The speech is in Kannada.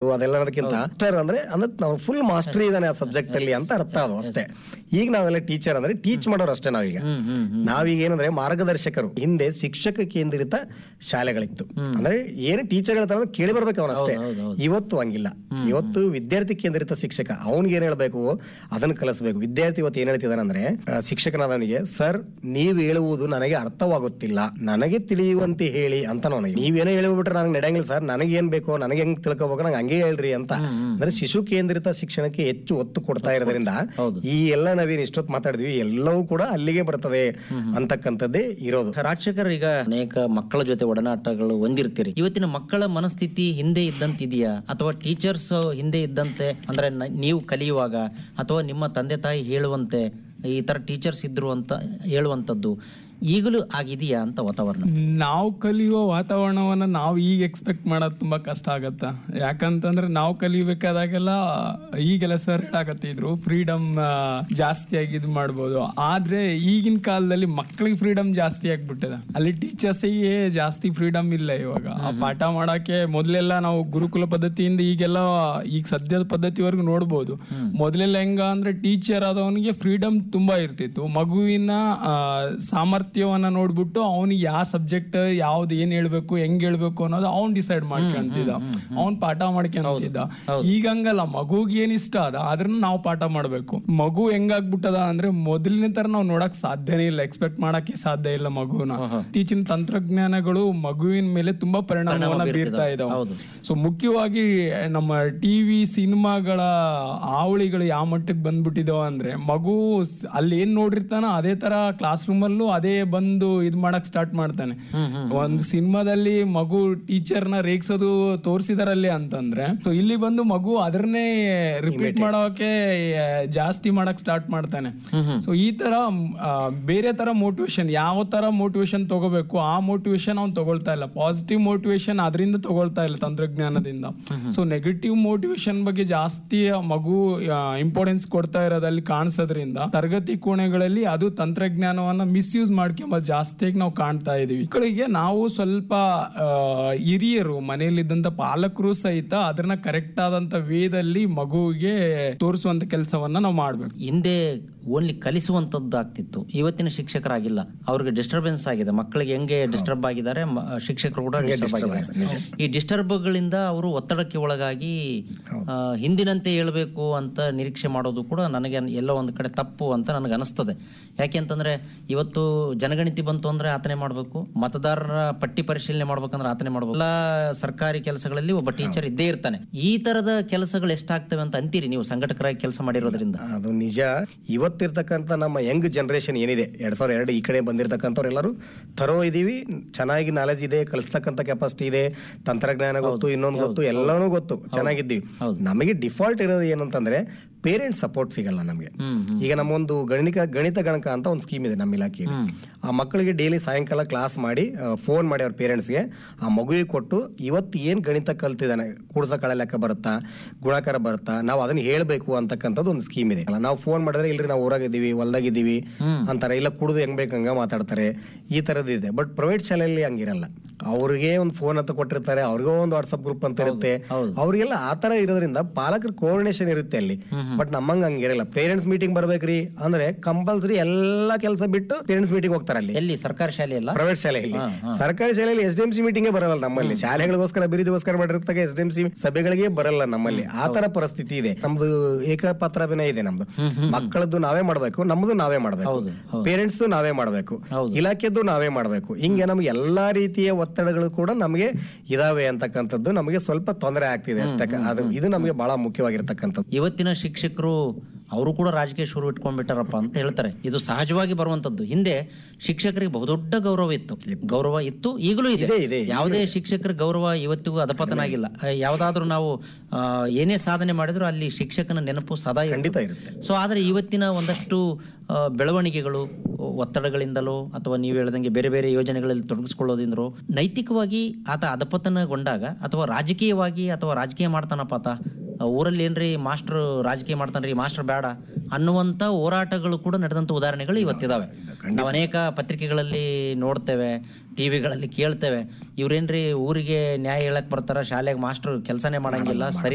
ಅದೆಲ್ಲ ಅನ್ನೋದಕ್ಕಿಂತ ಮಾಸ್ಟರ್ ಅಂದ್ರೆ ಅಂದ್ರೆ ನಾವು ಫುಲ್ ಮಾಸ್ಟರ್ ಇದಾನೆ ಆ ಸಬ್ಜೆಕ್ಟ್ ಅಲ್ಲಿ ಅಂತ ಅರ್ಥ ಅದು ಅಷ್ಟೇ ಈಗ ನಾವೆಲ್ಲ ಟೀಚರ್ ಅಂದ್ರೆ ಟೀಚ್ ಮಾಡೋರು ಅಷ್ಟೇ ನಾವೀಗ ನಾವೀಗ ಏನಂದ್ರೆ ಮಾರ್ಗದರ್ಶಕರು ಹಿಂದೆ ಶಿಕ್ಷಕ ಕೇಂದ್ರಿತ ಶಾಲೆಗಳಿತ್ತು ಅಂದ್ರೆ ಏನು ಟೀಚರ್ ಹೇಳ್ತಾರೆ ಅಂದ್ರೆ ಕೇಳಿ ಬರ್ಬೇಕು ಅವನ ಅಷ್ಟೇ ಇವತ್ತು ಹಂಗಿಲ್ಲ ಇವತ್ತು ವಿದ್ಯಾರ್ಥಿ ಕೇಂದ್ರಿತ ಶಿಕ್ಷಕ ಅವನಿಗೆ ಏನ್ ಹೇಳ್ಬೇಕು ಅದನ್ನ ಕಲಿಸ್ಬೇಕು ವಿದ್ಯಾರ್ಥಿ ಇವತ್ತು ಏನ್ ಹೇಳ್ತಿದಾನೆ ಅಂದ್ರೆ ಆ, ಶಿಕ್ಷಕನಾದವನಿಗೆ ಸರ್ ನೀವ್ ಹೇಳುವುದು ನನಗೆ ಅರ್ಥವಾಗುತ್ತಿಲ್ಲ ನನಗೆ ತಿಳಿಯುವಂತೆ ಹೇಳಿ ಅಂತ ನನಗೆ ನೀವೇನೋ ಹೇಳ್ಬಿಟ್ರೆ ನನಗೆ ನಡೆಯಂಗಿಲ್ಲ ಸರ್ ನನಗೆ ಏನ್ ಬೇಕೋ ನನಗೆ ಹೆಂಗ್ ತಿಳ್ಕೊಬೇಕು ನಂಗೆ ಹಂಗೆ ಹೇಳ್ರಿ ಅಂತ ಅಂದ್ರೆ ಶಿಶು ಕೇಂದ್ರಿತ ಶಿಕ್ಷಣಕ್ಕೆ ಹೆಚ್ಚು ಒತ್ತು ಕೊಡ್ತಾ ಇರೋದ್ರಿಂದ ಈ ಎಲ್ಲ ನಾವೇನ್ ಇಷ್ಟೊತ್ತು ಮಾತಾಡಿದ್ವಿ ಎಲ್ಲವೂ ಕೂಡ ಅಲ್ಲಿಗೆ ಬರ್ತದೆ ಅಂತಕ್ಕಂಥದ್ದೇ ಇರೋದು ರಾಜಶೇಖರ್ ಈಗ ಅನೇಕ ಮಕ್ಕಳ ಜೊತೆ ಒಡನಾಟಗಳು ಹೊಂದಿರ್ತೀರಿ ಇವತ್ತಿನ ಮಕ್ಕಳ ಮನಸ್ಥಿತಿ ಹಿಂದೆ ಇದ್ದಂತಿದೆಯಾ ಅಥವಾ ಟೀಚರ್ಸ್ ಹಿಂದೆ ಇದ್ದಂತೆ ಅಂದ್ರೆ ನ- ನೀವು ಕಲಿಯುವಾಗ ಅಥವಾ ನಿಮ್ಮ ತಂದೆ ತಾಯಿ ಹೇಳುವಂತೆ ಈ ತರ ಟೀಚರ್ಸ್ ಇದ್ರು ಅಂತ ಹೇಳುವಂತದ್ದು ಈಗಲೂ ಆಗಿದೆಯಾ ಅಂತ ವಾತಾವರಣ ನಾವು ಕಲಿಯುವ ವಾತಾವರಣವನ್ನ ನಾವು ಈಗ ಎಕ್ಸ್ಪೆಕ್ಟ್ ಮಾಡೋದು ತುಂಬಾ ಕಷ್ಟ ಆಗತ್ತ ಯಾಕಂತಂದ್ರೆ ನಾವು ಕಲಿಬೇಕಾದಾಗೆಲ್ಲ ಈಗೆಲ್ಲ ಸರ್ ಹೇಳಾಕತ್ತಿದ್ರು ಫ್ರೀಡಮ್ ಜಾಸ್ತಿ ಆಗಿ ಇದು ಮಾಡ್ಬೋದು ಆದ್ರೆ ಈಗಿನ ಕಾಲದಲ್ಲಿ ಮಕ್ಕಳಿಗೆ ಫ್ರೀಡಮ್ ಜಾಸ್ತಿ ಆಗ್ಬಿಟ್ಟಿದೆ ಅಲ್ಲಿ ಟೀಚರ್ಸಿಗೆ ಜಾಸ್ತಿ ಫ್ರೀಡಮ್ ಇಲ್ಲ ಇವಾಗ ಆ ಪಾಠ ಮಾಡಕ್ಕೆ ಮೊದಲೆಲ್ಲ ನಾವು ಗುರುಕುಲ ಪದ್ಧತಿಯಿಂದ ಈಗೆಲ್ಲ ಈಗ ಸದ್ಯದ ಪದ್ಧತಿವರೆಗೂ ನೋಡ್ಬೋದು ಮೊದಲೆಲ್ಲ ಹೆಂಗ ಅಂದ್ರೆ ಟೀಚರ್ ಆದವನಿಗೆ ಫ್ರೀಡಮ್ ತುಂಬಾ ಇರ್ತಿತ್ತು ಮಗುವಿನ ಆ, ಸಾಮರ್ಥ್ಯವನ್ನ ನೋಡ್ಬಿಟ್ಟು ಅವನಿಗೆ ಯಾವ ಸಬ್ಜೆಕ್ಟ್ ಯಾವ್ದು ಏನ್ ಹೇಳ್ಬೇಕು ಹೆಂಗ್ ಹೇಳ್ಬೇಕು ಅನ್ನೋದು ಅವ್ನ್ ಡಿಸೈಡ್ ಮಾಡ್ಕೊಂತಿದ್ದ ಅವ್ನ್ ಪಾಠ ಮಾಡ್ಕೊಂತಿದ್ದ ಈಗ ಹಂಗಲ್ಲ ಮಗುಗೆ ಏನ್ ಇಷ್ಟ ಅದ ಅದನ್ನ ನಾವು ಪಾಠ ಮಾಡ್ಬೇಕು ಮಗು ಹೆಂಗಾಗ್ಬಿಟ್ಟದ ಅಂದ್ರೆ ಮೊದಲಿನ ತರ ನಾವು ನೋಡಕ್ ಸಾಧ್ಯನೇ ಇಲ್ಲ ಎಕ್ಸ್ಪೆಕ್ಟ್ ಮಾಡಕ್ಕೆ ಸಾಧ್ಯ ಇಲ್ಲ ಮಗುನ ಇತ್ತೀಚಿನ ತಂತ್ರಜ್ಞಾನಗಳು ಮಗುವಿನ ಮೇಲೆ ತುಂಬಾ ಪರಿಣಾಮವನ್ನ ಬೀರ್ತಾ ಇದಾವೆ ಸೊ ಮುಖ್ಯವಾಗಿ ನಮ್ಮ ಟಿವಿ ಸಿನಿಮಾಗಳ ಆವಳಿಗಳು ಯಾವ ಮಟ್ಟಕ್ಕೆ ಬಂದ್ಬಿಟ್ಟಿದಾವ ಅಂದ್ರೆ ಮಗು ಸ್- ಅಲ್ಲಿ ಏನ್ ನೋಡಿರ್ತಾನೋ ಅದೇ ತರ ಕ್ಲಾಸ್ ರೂಮ್ ಅಲ್ಲೂ ಅದೇ ಬಂದು ಇದ್ ಮಾಡಕ್ ಸ್ಟಾರ್ಟ್ ಮಾಡ್ತಾನೆ ಒಂದು ಸಿನಿಮಾದಲ್ಲಿ ಮಗು ಟೀಚರ್ ನ ರೇಗ್ಸೋದು ತೋರಿಸಿದಾರಲ್ಲಿ ಅಂತಂದ್ರೆ ಸೊ ಇಲ್ಲಿ ಬಂದು ಮಗು ಅದನ್ನೇ ರಿಪೀಟ್ ಮಾಡೋಕೆ ಆ, ಜಾಸ್ತಿ ಮಾಡಕ್ ಸ್ಟಾರ್ಟ್ ಮಾಡ್ತಾನೆ ಸೊ ಈ ತರ ಆ, ಬೇರೆ ತರ ಮೋಟಿವೇಶನ್ ಯಾವ ತರ ಮೋಟಿವೇಶನ್ ತಗೋಬೇಕು ಆ ಮೋಟಿವೇಶನ್ ಅವ್ನು ತಗೊಳ್ತಾ ಇಲ್ಲ ಪಾಸಿಟಿವ್ ಮೋಟಿವೇಶನ್ ಅದರಿಂದ ತಗೊಳ್ತಾ ಇಲ್ಲ ತಂತ್ರಜ್ಞಾನದಿಂದ ಸೊ ನೆಗೆಟಿವ್ ಮೋಟಿವೇಶನ್ ಬಗ್ಗೆ ಜಾಸ್ತಿ ಮಗು ಇಂಪಾರ್ಟೆನ್ಸ್ ಕೊಡ್ತಾ ಇರೋದಲ್ಲಿ ಕಾಣಿಸೋದ್ರಿಂದ ತರಗತಿ ಕೋಣೆಗಳಲ್ಲಿ ಅದು ತಂತ್ರಜ್ಞಾನವನ್ನ ಮಿಸ್ಯೂಸ್ ಮಾಡ್ಕೊಂಬ ಜಾಸ್ತಿಯಾಗಿ ನಾವು ಕಾಣ್ತಾ ಇದೀವಿ ಮಕ್ಕಳಿಗೆ ನಾವು ಸ್ವಲ್ಪ ಆ, ಹಿರಿಯರು ಮನೆಯಲ್ಲಿದ್ದಂತ ಪಾಲಕರು ಸಹಿತ ಅದನ್ನ ಕರೆಕ್ಟ್ ಆದಂತ ವೇದಲ್ಲಿ ಮಗುವಿಗೆ ತೋರಿಸುವಂತ ಕೆಲಸವನ್ನ ನಾವು ಮಾಡ್ಬೇಕು ಹಿಂದೆ ಓನ್ಲಿ ಕಲಿಸುವಂತದ್ದು ಆಗ್ತಿತ್ತು ಇವತ್ತಿನ ಶಿಕ್ಷಕರಾಗಿಲ್ಲ ಅವ್ರಿಗೆ ಡಿಸ್ಟರ್ಬೆನ್ಸ್ ಆಗಿದೆ ಮಕ್ಕಳಿಗೆ ಹೆಂಗೆ ಡಿಸ್ಟರ್ಬ್ ಆಗಿದ್ದಾರೆ ಮ- ಶಿಕ್ಷಕರು ಕೂಡ ಡಿಸ್ಟರ್ಬ್ ಆಗಿದ್ದಾರೆ ಈ ಡಿಸ್ಟರ್ಬ್ಗಳಿಂದ ಅವರು ಒತ್ತಡಕ್ಕೆ ಒಳಗಾಗಿ ಆ, ಹಿಂದಿನಂತೆ ಹೇಳ್ಬೇಕು ಅಂತ ನಿರೀಕ್ಷೆ ಮಾಡೋದು ಕೂಡ ನನಗೆ ಎಲ್ಲೋ ಒಂದು ಕಡೆ ತಪ್ಪು ಅಂತ ನನಗೆ ಅನಿಸ್ತದೆ ಯಾಕೆ ಅಂತಂದ್ರೆ ಇವತ್ತು ಜನಗಣತಿ ಬಂತು ಅಂದ್ರೆ ಆತನೇ ಮಾಡಬೇಕು ಮತದಾರರ ಪಟ್ಟಿ ಪರಿಶೀಲನೆ ಮಾಡ್ಬೇಕಂದ್ರೆ ಆತನೇ ಮಾಡ್ಬೇಕು ಎಲ್ಲ ಸರ್ಕಾರಿ ಕೆಲಸಗಳಲ್ಲಿ ಒಬ್ಬ ಟೀಚರ್ ಇದ್ದೇ ಇರ್ತಾನೆ ಈ ತರದ ಕೆಲಸಗಳು ಎಷ್ಟಾಗ್ತವೆ ಅಂತ ಅಂತೀರಿ ನೀವು ಸಂಘಟಕರಾಗಿ ಕೆಲಸ ಮಾಡಿರೋದ್ರಿಂದ ಅದು ನಿಜ ಇವತ್ತಿರ್ತಕ್ಕಂಥ ನಮ್ಮ ಯಂಗ್ ಜನರೇಷನ್ ಏನಿದೆ ಎರಡ್ ಸಾವಿರದ ಎರಡು ಈ ಕಡೆ ಬಂದಿರತಕ್ಕಂಥವ್ರು ಎಲ್ಲರೂ ತರೋ ಇದೀವಿ ಚೆನ್ನಾಗಿ ನಾಲೆಜ್ ಇದೆ ಕಲಿಸ್ತಕ್ಕಂಥ ಕೆಪಾಸಿಟಿ ಇದೆ ತಂತ್ರಜ್ಞಾನ ಗೊತ್ತು ಇನ್ನೊಂದು ಗೊತ್ತು ಎಲ್ಲಾನು ಗೊತ್ತು ಚೆನ್ನಾಗಿದ್ದೀವಿ ನಮಗೆ ಡಿಫಾಲ್ಟ್ ಇರೋದು ಏನಂತಂದ್ರೆ ಪೇರೆಂಟ್ಸ್ ಸಪೋರ್ಟ್ ಸಿಗಲ್ಲ ನಮಗೆ ಈಗ ನಮ್ಮೊಂದು ಗಣಿತ ಗಣಿತ ಗಣಕ ಅಂತ ಒಂದು ಸ್ಕೀಮ್ ಇದೆ ನಮ್ಮ ಇಲಾಖೆಯಲ್ಲಿ ಆ ಮಕ್ಕಳಿಗೆ ಡೈಲಿ ಸಾಯಂಕಾಲ ಕ್ಲಾಸ್ ಮಾಡಿ ಫೋನ್ ಮಾಡಿ ಅವ್ರ ಪೇರೆಂಟ್ಸ್ಗೆ ಆ ಮಗುವಿಗೆ ಕೊಟ್ಟು ಇವತ್ತು ಏನ್ ಗಣಿತ ಕಲ್ತಿದ್ದಾನೆ ಕೂಡ್ಸ ಕಳೆ ಲೆಕ್ಕ ಬರುತ್ತಾ ಗುಣಾಕಾರ ಬರುತ್ತಾ ನಾವು ಅದನ್ನ ಹೇಳ್ಬೇಕು ಅಂತಕ್ಕಂಥದ್ದು ಒಂದು ಸ್ಕೀಮ್ ಇದೆ ಅಲ್ಲ ನಾವು ಫೋನ್ ಮಾಡಿದ್ರೆ ಇಲ್ರಿ ನಾವು ಊರಾಗಿದ್ದೀವಿ ಹೊಲ್ದಾಗಿದ್ದೀವಿ ಅಂತಾರೆ ಇಲ್ಲ ಕುಡಿದು ಹೆಂಗ್ ಬೇಕು ಹಂಗ ಮಾತಾಡ್ತಾರೆ ಈ ತರದ್ದು ಇದೆ ಬಟ್ ಪ್ರೈವೇಟ್ ಶಾಲೆಯಲ್ಲಿ ಹಂಗಿರಲ್ಲ ಅವ್ರಿಗೆ ಒಂದು ಫೋನ್ ಅಂತ ಕೊಟ್ಟಿರ್ತಾರೆ ಅವ್ರಿಗೂ ಒಂದು ವಾಟ್ಸ್ಆಪ್ ಗ್ರೂಪ್ ಅಂತ ಇರುತ್ತೆ ಅವ್ರಿಗೆಲ್ಲ ಆ ತರ ಇರೋದ್ರಿಂದ ಪಾಲಕರ ಕೋಆರ್ಡಿನೇಷನ್ ಇರುತ್ತೆ ಅಲ್ಲಿ ಬಟ್ ನಮ್ಮಂಗ ಹಂಗಿರಲ್ಲ ಪೇರೆಂಟ್ಸ್ ಮೀಟಿಂಗ್ ಬರ್ಬೇಕ್ರಿ ಅಂದ್ರೆ ಕಂಪಲ್ಸರಿ ಎಲ್ಲಾ ಕೆಲಸ ಬಿಟ್ಟು ಪೇರೆಂಟ್ಸ್ ಮೀಟಿಂಗ್ ಹೋಗ್ತಾರೆ ಅಲ್ಲಿ ಎಲ್ಲಿ ಸರ್ಕಾರಿ ಶಾಲೆ ಅಲ್ಲ ಪ್ರೈವೇಟ್ ಶಾಲೆಯಲ್ಲಿ ಸರ್ಕಾರಿ ಶಾಲೆಯಲ್ಲಿ S D M C meeting ಬರಲ್ಲ ನಮ್ಮಲ್ಲಿ ಶಾಲೆಗಳಿಗೋಸ್ಕರ ಬಿರಿದಿಗೋಸ್ಕರ ಮಾಡಿರ್ತಕ್ಕ ಎಸ್ ಡಿ ಎಂ ಸಿ ಸಭೆಗಳಿಗೆ ಬರಲ್ಲ ನಮ್ಮಲ್ಲಿ ಆ ತರ ಪರಿಸ್ಥಿತಿ ಇದೆ ನಮ್ದು ಏಕಪತ್ರಾಭಿನಯ ಇದೆ ನಮ್ದು ಮಕ್ಕಳದ್ದು ನಾವೇ ಮಾಡ್ಬೇಕು ನಮ್ದು ನಾವೇ ಮಾಡ್ಬೇಕು ಪೇರೆಂಟ್ಸ್ ನಾವೇ ಮಾಡ್ಬೇಕು ಇಲಾಖೆದ್ದು ನಾವೇ ಮಾಡ್ಬೇಕು ಹಿಂಗೆ ನಮ್ಗೆ ಎಲ್ಲಾ ರೀತಿಯ ಒತ್ತಡಗಳು ಕೂಡ ನಮಗೆ ಇದಾವೆ ಅಂತಕ್ಕಂಥದ್ದು ನಮಗೆ ಸ್ವಲ್ಪ ತೊಂದರೆ ಆಗ್ತಿದೆ ಅಷ್ಟೇ ಅದು ಇದು ನಮಗೆ ಬಹಳ ಮುಖ್ಯವಾಗಿರ್ತಕ್ಕಂಥದ್ದು ಇವತ್ತಿನ ಶಿಕ್ಷಕರು ಅವರು ಕೂಡ ರಾಜಕೀಯ ಶುರು ಇಟ್ಕೊಂಡ್ಬಿಟ್ಟಾರಪ್ಪ ಅಂತ ಹೇಳ್ತಾರೆ ಇದು ಸಹಜವಾಗಿ ಬರುವಂತದ್ದು ಹಿಂದೆ ಶಿಕ್ಷಕರಿಗೆ ಬಹುದೊಡ್ಡ ಗೌರವ ಇತ್ತು ಗೌರವ ಇತ್ತು ಈಗಲೂ ಇದೆ ಯಾವುದೇ ಶಿಕ್ಷಕರ ಗೌರವ ಇವತ್ತಿಗೂ ಅಧಪತನ ಆಗಿಲ್ಲ ಯಾವ್ದಾದ್ರು ನಾವು ಆ, ಏನೇ ಸಾಧನೆ ಮಾಡಿದ್ರು ಅಲ್ಲಿ ಶಿಕ್ಷಕನ ನೆನಪು ಸದಾ ಖಂಡಿತ ಇರುತ್ತೆ ಸೊ ಆದರೆ ಇವತ್ತಿನ ಒಂದಷ್ಟು ಆ, ಬೆಳವಣಿಗೆಗಳು ಒತ್ತಡಗಳಿಂದಲೋ ಅಥವಾ ನೀವು ಹೇಳ್ದಂಗೆ ಬೇರೆ ಬೇರೆ ಯೋಜನೆಗಳಲ್ಲಿ ತೊಡಗಿಸ್ಕೊಳ್ಳೋದ್ರಿಂದಲೋ ನೈತಿಕವಾಗಿ ಆತ ಅಧಪತನಗೊಂಡಾಗ ಅಥವಾ ರಾಜಕೀಯವಾಗಿ ಅಥವಾ ರಾಜಕೀಯ ಮಾಡ್ತಾನಪ್ಪ ಆತ ಆ, ಊರಲ್ಲಿ ಏನ್ರಿ ಮಾಸ್ಟರ್ ರಾಜಕೀಯ ಮಾಡ್ತಾನ್ರಿ ಮಾಸ್ಟರ್ ಬೇಡ ಅನ್ನುವಂಥ ಹೋರಾಟಗಳು ಕೂಡ ನಡೆದಂಥ ಉದಾಹರಣೆಗಳು ಇವತ್ತಿದಾವೆ ನಾವು ಅನೇಕ ಪತ್ರಿಕೆಗಳಲ್ಲಿ ನೋಡ್ತೇವೆ ಟಿವಿಗಳಲ್ಲಿ ಕೇಳ್ತೇವೆ ಇವ್ರೇನ್ರಿ ಊರಿಗೆ ನ್ಯಾಯ ಹೇಳಕ್ ಬರ್ತಾರ ಶಾಲೆಗೆ ಮಾಸ್ಟರ್ ಕೆಲಸನೇ ಮಾಡಂಗಿಲ್ಲ ಸರಿ